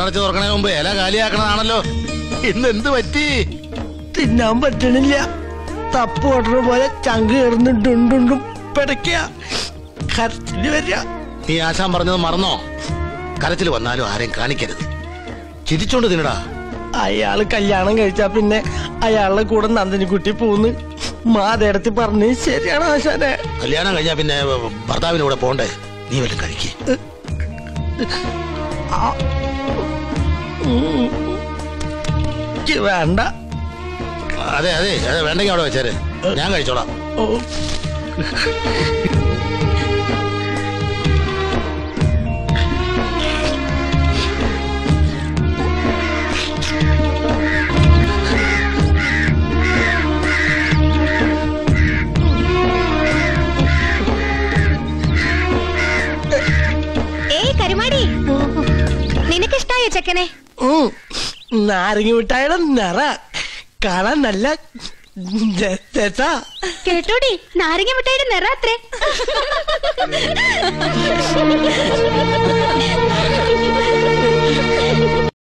കണ്ണടച്ച് തുറക്കണേ മുമ്പ് ഇല കാലിയാക്കണതാണല്ലോ ഇന്ന് എന്ത് പറ്റി തിന്നാൻ പറ്റണില്ല തപ്പ് ഓടുന്ന പോലെ ചങ്ക് കയറുന്നു ഡുണ്ടുണ്ടും പിടയ്ക്ക കരച്ചില് വരിക നീ ആശാൻ പറഞ്ഞത് മറന്നോ കരച്ചിൽ വന്നാലും ആരെയും കാണിക്കരുത് ചിരിച്ചോണ്ട് തിന്നടാ അയാള് കല്യാണം കഴിച്ചാ പിന്നെ അയാളുടെ കൂടെ നന്ദിനിക്കുട്ടി പോന്ന് മാതേടത്തി പറഞ്ഞ് ശരിയാണ് ആശാനെ കല്യാണം കഴിഞ്ഞാ പിന്നെ ഭർത്താവിന്റെ കൂടെ പോണ്ടേ നീ വല്ലതും കഴിക്കേ എനിക്ക് വേണ്ട അതെ അതെ അതെ വേണ്ടെങ്കിൽ അവിടെ വെച്ചേര് ഞാൻ കഴിച്ചോളാം ഓ ഏയ് കരുമാടി നിനക്കിഷ്ടായോ ചെക്കനെ ഉം. നാരങ്ങ മിഠായിയുടെ നിറ കാണാൻ നല്ല രസ- രസാ. കേട്ടോടി നാരങ്ങ മിഠായിയുടെ നിറ അത്രേ